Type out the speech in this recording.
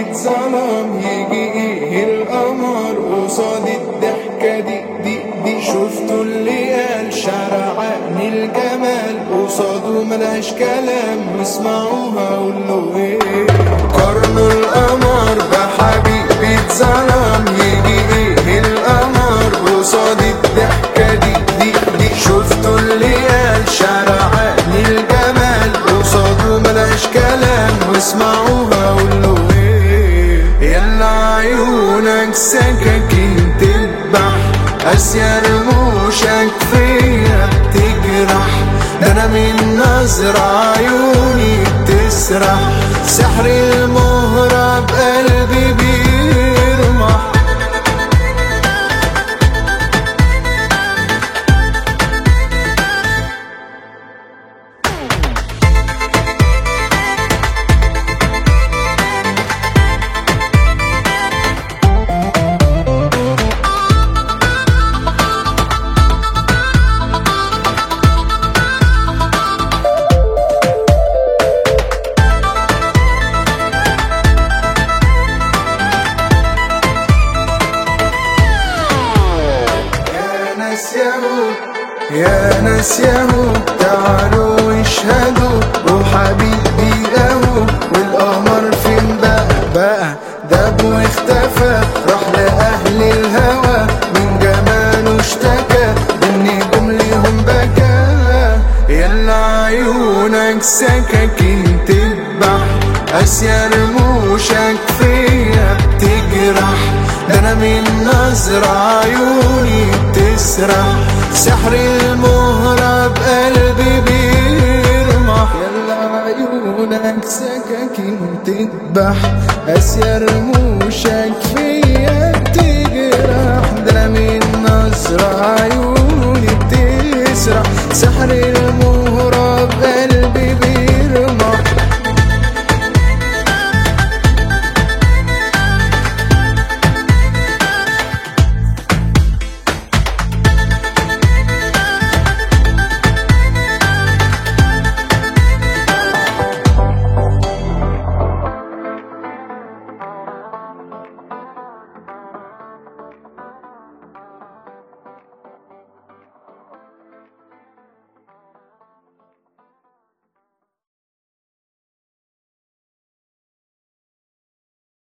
بيتظلم يجي ايه القمر قصاد الضحكة دي دي دي شفتوا اللي قال شارع عقني الجمال قصاده ملهاش كلام واسمعوها قولوا ايه قارنوا القمر بحبيب بيتظلم يجي ايه القمر قصاد الضحكة دي دي دي شفتوا اللي قال شارع عقني الجمال قصاده ملهاش كلام واسمعوها قولوا ايه يلا عيونك سكاكين تذبح اسيا رموشك فيا بتجرح ده انا من نظرة عيوني بتسرح سحر المهرة بقلبي بيرمح يا ناس يهود يا ناس يهود تعالوا اشهدوا وحبيبي اهو والقمر فين بقى بقى داب واختفى راح لأهل الهوى من جماله اشتكى بالنجوم ليهم بكى يلا عيونك سكاكين تذبح اسيا رموشك فيا بتجرح ده انا من نظرة عيوني بتسرح سحر المهرة بقلبي بيرمح يلا عيونك سكاكين تذبح اسيا رموشك فيا بتجرح ده انا من نظرة عيوني بتسرح سحر المهرة بقلبي